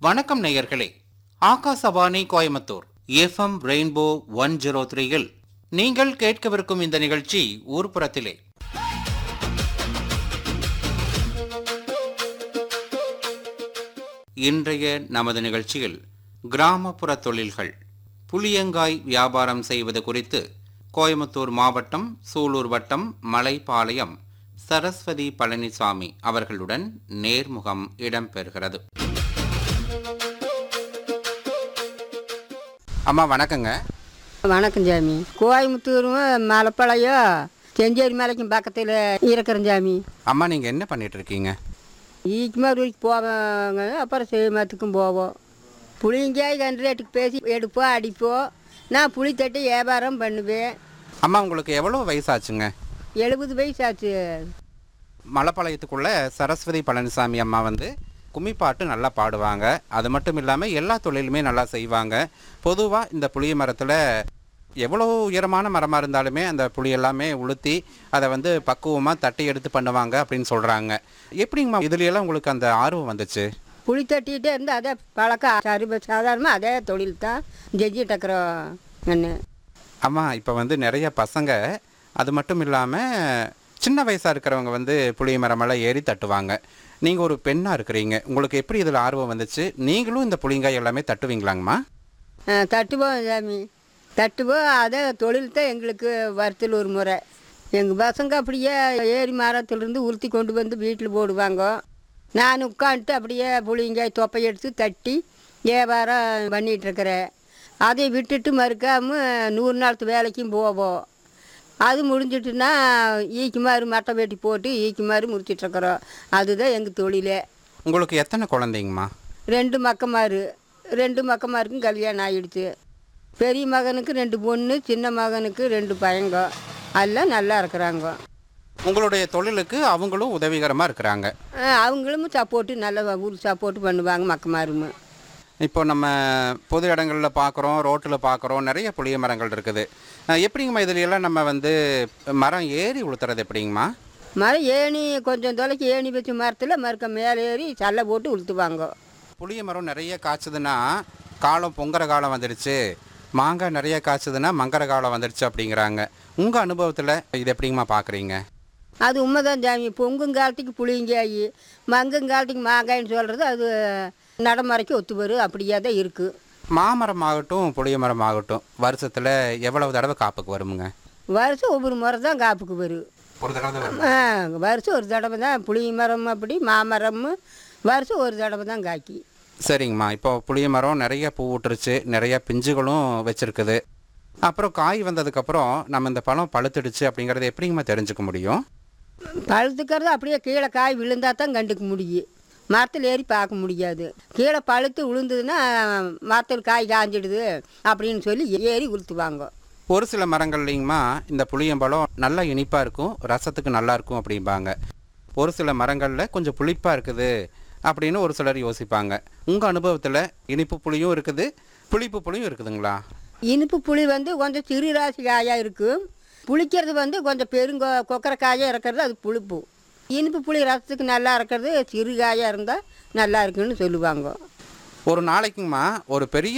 வணக்கம் நேயர்களே Akashvani Coimbatore FM rainbow one zero த்ரீயில் நீங்கள் கேட்கவிருக்கும் இந்த நிகழ்ச்சி ஊர்ப்புறத்திலே இன்றைய நமது நிகழ்ச்சியில் கிராமப்புற தொழில்கள் புளியங்காய் வியாபாரம் செய்வது குறித்து கோயம்புத்தூர் மாவட்டம் சூலூர் வட்டம் மலைப்பாளையம் சரஸ்வதி பழனிசாமி அவர்களுடன் நேர்முகம் இடம்பெறுகிறது அம்மா வணக்கங்க வணக்கம் சாமி கோயம்புத்தூரும் மலைப்பாளையம் செஞ்சேரி மலைக்கும் பக்கத்தில் இருக்கிறேன் சாமி அம்மா நீங்கள் என்ன பண்ணிட்டு இருக்கீங்க ஈக்குமார் வரைக்கும் போவாங்க அப்புறம் சேமத்துக்கும் போவோம் புளிங்காய் கன்று ரேட்டுக்கு பேசி எடுப்போம் அடிப்போம் நான் புளி தட்டி வியாபாரம் பண்ணுவேன் அம்மா உங்களுக்கு எவ்வளோ வயசாச்சுங்க எழுபது வயசு ஆச்சு மலைப்பாளையத்துக்குள்ள சரஸ்வதி பழனிசாமி அம்மா வந்து கும்மிப்பாட்டு நல்லா பாடுவாங்க அது மட்டும் இல்லாமல் எல்லா தொழிலுமே நல்லா செய்வாங்க பொதுவாக இந்த புளிய மரத்தில் எவ்வளோ உயரமான மரமாக இருந்தாலுமே அந்த புளி எல்லாமே உளுத்தி அதை வந்து பக்குவமாக தட்டி எடுத்து பண்ணுவாங்க அப்படின்னு சொல்கிறாங்க எப்படிங்கம்மா இதுலையெல்லாம் உங்களுக்கு அந்த ஆர்வம் வந்துச்சு புளி தட்டிகிட்டே இருந்து அதே பழக்கம் சரி சாதாரணமாக அதே தொழில் தான் செஞ்சுட்டு இருக்கிறோம் என்ன அம்மா இப்போ வந்து நிறைய பசங்க அது மட்டும் இல்லாமல் சின்ன வயசாக இருக்கிறவங்க வந்து புளிய மரமெல்லாம் ஏறி தட்டுவாங்க நீங்கள் ஒரு பெண்ணாக இருக்கிறீங்க உங்களுக்கு எப்படி இதில் ஆர்வம் வந்துச்சு நீங்களும் இந்த புளிங்காய் எல்லாமே தட்டுவீங்களாங்கம்மா ஆ, தட்டுவோம் சாமி தட்டுவோம் அதே தொழில் தான் எங்களுக்கு வருத்தில் ஒரு முறை எங்கள் பசங்க அப்படியே ஏரி மரத்துலேருந்து உருத்தி கொண்டு வந்து வீட்டில் போடுவாங்க நான் உட்காந்துட்டு அப்படியே புளிங்காய் தொப்பை எடுத்து தட்டி வியாபாரம் பண்ணிகிட்ருக்கிறேன் அதை விட்டுட்டு மறுக்காமல் நூறு நாளத்து வேலைக்கும் போவோம் அது முடிஞ்சிட்டுன்னா ஈக்கு மாதிரி மட்டை வெட்டி போட்டு ஈக்கு மாதிரி முடிச்சிட்ருக்குறோம் அதுதான் எங்கள் தொழிலே உங்களுக்கு எத்தனை குழந்தைங்கம்மா ரெண்டு மக்கமாரு ரெண்டு மக்கமாருக்கும் கல்யாணம் ஆகிடுச்சு பெரிய மகனுக்கு ரெண்டு பொண்ணு சின்ன மகனுக்கு ரெண்டு பையங்க எல்லாம் நல்லா இருக்கிறாங்க உங்களுடைய தொழிலுக்கு அவங்களும் உதவிகரமாக இருக்கிறாங்க அஹ் அவங்களும் சப்போர்ட்டு நல்ல ஊர் சப்போர்ட் பண்ணுவாங்க மக்கமாரும் இப்போ நம்ம பொது இடங்களில் பார்க்குறோம் ரோட்டில் பார்க்குறோம் நிறைய புளிய மரங்கள் இருக்குது அஹ் எப்படிங்கம்மா இதுலையெல்லாம் நம்ம வந்து மரம் ஏறி உளுத்துறது எப்படிங்கம்மா மரம் ஏணி கொஞ்சம் தொலைக்கு ஏணி வச்ச மரத்தில் மறுக்க மேலே ஏறி சல்லை போட்டு உளுத்துவாங்க புளிய மரம் நிறைய காய்ச்சதுன்னா காலம் பொங்குற காலம் வந்துடுச்சு மாங்காய் நிறைய காய்ச்சதுன்னா மங்கர காலம் வந்துடுச்சு அப்படிங்கிறாங்க உங்கள் அனுபவத்தில் இது எப்படிங்கம்மா பார்க்குறீங்க அது உண்மைதான் சாமி பொங்கும் காலத்துக்கு புளிங்காய் மங்கும் காலத்துக்கு மாங்காய்ன்னு சொல்கிறது அது நடைமுறைக்கு ஒத்து வரும் அப்படியே தான் இருக்குது மாமரம் ஆகட்டும் புளிய மரம் ஆகட்டும் வருஷத்தில் எவ்வளவு தடவை காப்புக்கு வருமுங்க வருஷம் ஒவ்வொரு முறை தான் காப்புக்கு வரும் ஒரு தடவை வரும் ஆ, வருஷம் ஒரு தடவை தான் புளி மரம் அப்படி மாமரம் வருஷம் ஒரு தடவை தான் காய்க்கி சரிங்கம்மா இப்போ புளிய மரம் நிறைய பூ விட்டுருச்சு நிறைய பிஞ்சுகளும் வச்சுருக்குது அப்புறம் காய் வந்ததுக்கப்புறம் நம்ம இந்த பழம் பழுத்துடுச்சு அப்படிங்கிறத எப்படிங்கம்மா தெரிஞ்சுக்க முடியும் பழுத்துக்கிறது அப்படியே கீழே காய் விழுந்தா தான் கண்டுக்க முடியும் மரத்தில் ஏறி பார்க்க முடியாது கீழே பழுத்து விழுந்ததுன்னா மரத்தில் காய் காஞ்சிடுது அப்படின்னு சொல்லி ஏறி உளுத்துவாங்க ஒரு சில மரங்கள்லைங்கம்மா இந்த புளியம்பழம் நல்லா இனிப்பாக இருக்கும் ரசத்துக்கு நல்லா இருக்கும் அப்படிம்பாங்க ஒரு சில மரங்களில் கொஞ்சம் புளிப்பாக இருக்குது அப்படின்னு ஒரு சிலர் யோசிப்பாங்க உங்கள் அனுபவத்தில் இனிப்பு புளியும் இருக்குது புளிப்பு புளியும் இருக்குதுங்களா இனிப்பு புளி வந்து கொஞ்சம் சிறு ராசி காயாக இருக்கும் புளிக்கிறது வந்து கொஞ்சம் பெருங்கொ கொக்கரை காயாக இருக்கிறது அது புளிப்பு இனிப்பு புளி ரசத்துக்கு நல்லா இருக்கிறது சிறு காயாக இருந்தால் நல்லா இருக்குன்னு சொல்லுவாங்க ஒரு நாளைக்குங்கம்மா ஒரு பெரிய